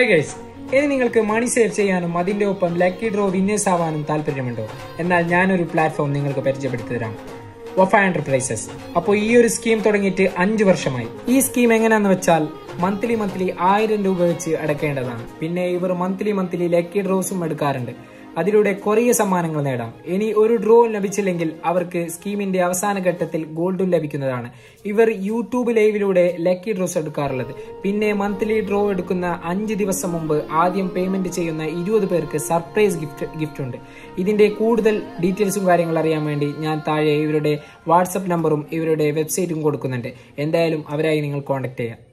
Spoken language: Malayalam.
ഹായ് ഗൈസ് ഇനി നിങ്ങൾക്ക് മണി സേവ് ചെയ്യാനും അതിന്റെ ഒപ്പം ലക്കി ഡ്രോ വിന്നേഴ്സ് ആവാനും താല്പര്യമുണ്ടോ എന്നാൽ ഞാനൊരു പ്ലാറ്റ്ഫോം നിങ്ങൾക്ക് പരിചയപ്പെടുത്തി തരാം വഫ എന്റർപ്രൈസസ് അപ്പോൾ ഈ ഒരു സ്കീം തുടങ്ങിയിട്ട് അഞ്ച് വർഷമായി ഈ സ്കീം എങ്ങനെയാന്ന് വെച്ചാൽ മന്ത്ലി മന്ത്ലി ആയിരം രൂപ വെച്ച് അടക്കേണ്ടതാണ് പിന്നെ ഇവർ മന്ത്ലി മന്ത്ലി ലക്കി ഡ്രോസും എടുക്കാറുണ്ട് അതിലൂടെ കുറേ സമ്മാനങ്ങൾ നേടാം ഇനി ഒരു ഡ്രോ ലഭിച്ചില്ലെങ്കിൽ അവർക്ക് സ്കീമിന്റെ അവസാന ഘട്ടത്തിൽ ഗോൾഡും ലഭിക്കുന്നതാണ് ഇവർ യൂട്യൂബ് ലൈവിലൂടെ ലക്കി ഡ്രോസ് എടുക്കാറുള്ളത് പിന്നെ മന്ത്ലി ഡ്രോ എടുക്കുന്ന അഞ്ച് ദിവസം മുമ്പ് ആദ്യം പേയ്മെന്റ് ചെയ്യുന്ന ഇരുപത് പേർക്ക് സർപ്രൈസ് ഗിഫ്റ്റ് ഗിഫ്റ്റ് ഉണ്ട് ഇതിന്റെ കൂടുതൽ ഡീറ്റെയിൽസും കാര്യങ്ങൾ അറിയാൻ വേണ്ടി ഞാൻ താഴെ ഇവരുടെ വാട്സപ്പ് നമ്പറും ഇവരുടെ വെബ്സൈറ്റും കൊടുക്കുന്നുണ്ട് എന്തായാലും അവരായി നിങ്ങൾ കോൺടാക്ട് ചെയ്യാം